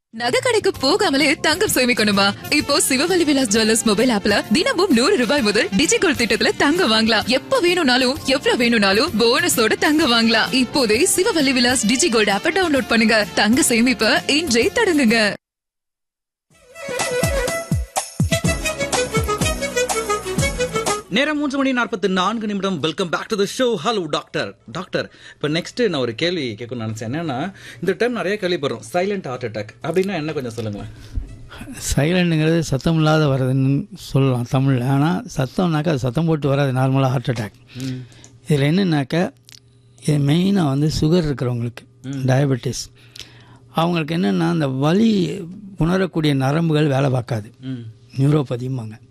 நகை கடைக்கு போகாமலே தங்கம் சேமிக்கணுமா இப்போ சிவவல்லி விலாஸ் ஜுவல்லர்ஸ் மொபைல் ஆப்ல தினமும் நூறு ரூபாய் முதல் டிஜிகோல் திட்டத்துல தங்கம் வாங்கலாம் எப்ப வேணும்னாலும் எவ்வளவு வேணும்னாலும் போனஸோட தங்கம் வாங்கலாம் இப்போதே சிவவல்லி விலாஸ் டிஜிகோல்ட் ஆப்பை டவுன்லோட் பண்ணுங்க தங்க சேமிப்ப இன்றே தொடங்குங்க நேரம் மூன்று மணி நாற்பத்தி நான்கு நிமிடம் welcome back to the show hello doctor doctor இப்போ நெக்ஸ்ட் நான் ஒரு கேள்வி கேட்கணும்னு நினைச்சேன் என்னன்னா இந்த டைம் நிறைய கேள்விப்படுறோம் சைலண்ட் ஹார்ட் அட்டாக் அப்படின்னா என்ன கொஞ்சம் சொல்லுங்களேன் சைலண்ட்டுங்கிறது சத்தம் இல்லாத வர்றதுன்னு சொல்லலாம் தமிழில் ஆனால் சத்தம்னாக்கா அது சத்தம் போட்டு வராது நார்மலாக ஹார்ட் அட்டாக் இதில் என்னன்னாக்கா இது மெயினாக வந்து சுகர் இருக்கிறவங்களுக்கு டயபெட்டிஸ் அவங்களுக்கு என்னென்னா அந்த வலி உணரக்கூடிய நரம்புகள் வேலை பார்க்காது ம் நியூரோபதியும்பாங்க